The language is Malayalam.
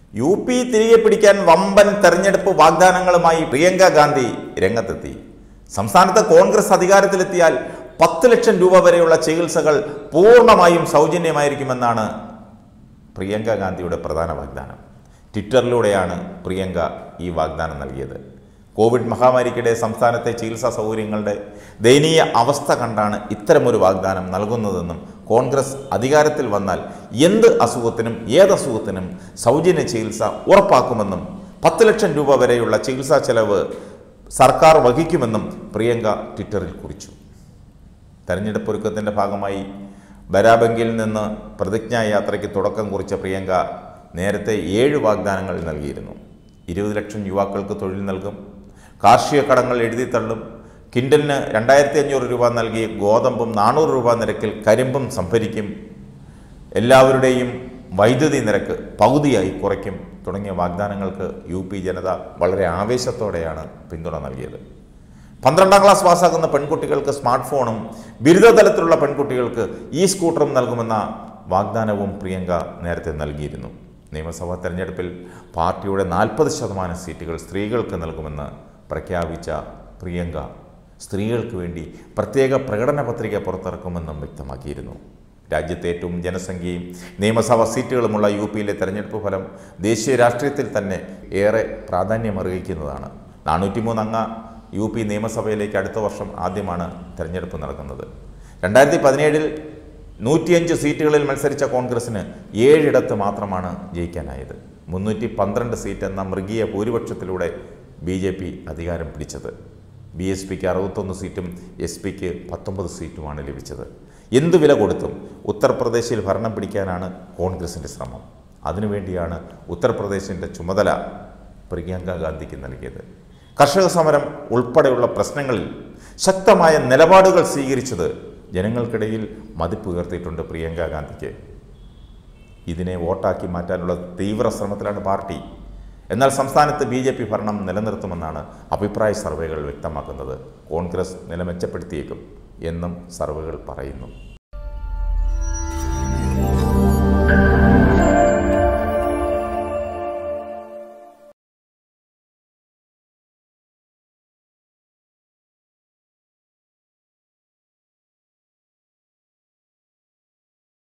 യു പി തിരികെ പിടിക്കാൻ വമ്പൻ തെരഞ്ഞെടുപ്പ് വാഗ്ദാനങ്ങളുമായി പ്രിയങ്ക ഗാന്ധി രംഗത്തെത്തി സംസ്ഥാനത്ത് കോൺഗ്രസ് അധികാരത്തിലെത്തിയാൽ പത്ത് ലക്ഷം രൂപ വരെയുള്ള ചികിത്സകൾ പൂർണ്ണമായും സൗജന്യമായിരിക്കുമെന്നാണ് പ്രിയങ്ക ഗാന്ധിയുടെ പ്രധാന വാഗ്ദാനം ട്വിറ്ററിലൂടെയാണ് പ്രിയങ്ക ഈ വാഗ്ദാനം നൽകിയത് കോവിഡ് മഹാമാരിക്കിടെ സംസ്ഥാനത്തെ ചികിത്സാ സൗകര്യങ്ങളുടെ ദയനീയ അവസ്ഥ കണ്ടാണ് ഇത്തരമൊരു വാഗ്ദാനം നൽകുന്നതെന്നും കോൺഗ്രസ് അധികാരത്തിൽ വന്നാൽ എന്ത് അസുഖത്തിനും ഏതസുഖത്തിനും സൗജന്യ ചികിത്സ ഉറപ്പാക്കുമെന്നും പത്ത് ലക്ഷം രൂപ വരെയുള്ള ചികിത്സാ ചെലവ് സർക്കാർ വഹിക്കുമെന്നും പ്രിയങ്ക ട്വിറ്ററിൽ കുറിച്ചു തെരഞ്ഞെടുപ്പ് ഒരുക്കത്തിൻ്റെ ഭാഗമായി ബരാബങ്കിൽ നിന്ന് പ്രതിജ്ഞാ യാത്രയ്ക്ക് തുടക്കം കുറിച്ച പ്രിയങ്ക നേരത്തെ ഏഴ് വാഗ്ദാനങ്ങൾ നൽകിയിരുന്നു ഇരുപത് ലക്ഷം യുവാക്കൾക്ക് തൊഴിൽ നൽകും കാർഷിക കടങ്ങൾ എഴുതിത്തള്ളും കിൻഡലിന് രണ്ടായിരത്തി അഞ്ഞൂറ് രൂപ നൽകി ഗോതമ്പും നാനൂറ് രൂപ നിരക്കിൽ കരിമ്പും സംഭരിക്കും എല്ലാവരുടെയും വൈദ്യുതി നിരക്ക് പകുതിയായി കുറയ്ക്കും തുടങ്ങിയ വാഗ്ദാനങ്ങൾക്ക് യു പി ജനത വളരെ ആവേശത്തോടെയാണ് പിന്തുണ നൽകിയത് പന്ത്രണ്ടാം ക്ലാസ് പാസ്സാക്കുന്ന പെൺകുട്ടികൾക്ക് സ്മാർട്ട് ഫോണും ബിരുദതലത്തിലുള്ള പെൺകുട്ടികൾക്ക് ഈ സ്കൂട്ടറും നൽകുമെന്ന വാഗ്ദാനവും പ്രിയങ്ക നേരത്തെ നൽകിയിരുന്നു നിയമസഭാ തെരഞ്ഞെടുപ്പിൽ പാർട്ടിയുടെ നാൽപ്പത് ശതമാനം സീറ്റുകൾ സ്ത്രീകൾക്ക് നൽകുമെന്ന് പ്രഖ്യാപിച്ച പ്രിയങ്ക സ്ത്രീകൾക്ക് വേണ്ടി പ്രത്യേക പ്രകടന പത്രിക പുറത്തിറക്കുമെന്നും വ്യക്തമാക്കിയിരുന്നു രാജ്യത്തെ ഏറ്റവും ജനസംഖ്യയും നിയമസഭാ സീറ്റുകളുമുള്ള യു പിയിലെ തെരഞ്ഞെടുപ്പ് ഫലം ദേശീയ രാഷ്ട്രീയത്തിൽ തന്നെ ഏറെ പ്രാധാന്യമർഹിക്കുന്നതാണ് നാനൂറ്റിമൂന്ന് അംഗ യു പി നിയമസഭയിലേക്ക് അടുത്ത വർഷം ആദ്യമാണ് തെരഞ്ഞെടുപ്പ് നടക്കുന്നത് രണ്ടായിരത്തി പതിനേഴിൽ നൂറ്റിയഞ്ച് സീറ്റുകളിൽ മത്സരിച്ച കോൺഗ്രസിന് ഏഴിടത്ത് മാത്രമാണ് ജയിക്കാനായത് മുന്നൂറ്റി പന്ത്രണ്ട് സീറ്റ് എന്ന മൃഗീയ ഭൂരിപക്ഷത്തിലൂടെ ബി ജെ പി അധികാരം പിടിച്ചത് ബി എസ് പിക്ക് അറുപത്തൊന്ന് സീറ്റും എസ് പിക്ക് പത്തൊമ്പത് സീറ്റുമാണ് ലഭിച്ചത് എന്ത് വില കൊടുത്തും ഉത്തർപ്രദേശിൽ ഭരണം പിടിക്കാനാണ് കോൺഗ്രസിൻ്റെ ശ്രമം അതിനുവേണ്ടിയാണ് ഉത്തർപ്രദേശിൻ്റെ ചുമതല പ്രിയങ്ക ഗാന്ധിക്ക് നൽകിയത് കർഷക സമരം ഉൾപ്പെടെയുള്ള പ്രശ്നങ്ങളിൽ ശക്തമായ നിലപാടുകൾ സ്വീകരിച്ചത് ജനങ്ങൾക്കിടയിൽ മതിപ്പുയർത്തിയിട്ടുണ്ട് പ്രിയങ്ക ഗാന്ധിക്ക് ഇതിനെ വോട്ടാക്കി മാറ്റാനുള്ള തീവ്ര ശ്രമത്തിലാണ് പാർട്ടി എന്നാൽ സംസ്ഥാനത്ത് ബി ജെ പി ഭരണം നിലനിർത്തുമെന്നാണ് അഭിപ്രായ സർവേകൾ വ്യക്തമാക്കുന്നത് കോൺഗ്രസ് നില മെച്ചപ്പെടുത്തിയേക്കും എന്നും സർവേകൾ പറയുന്നു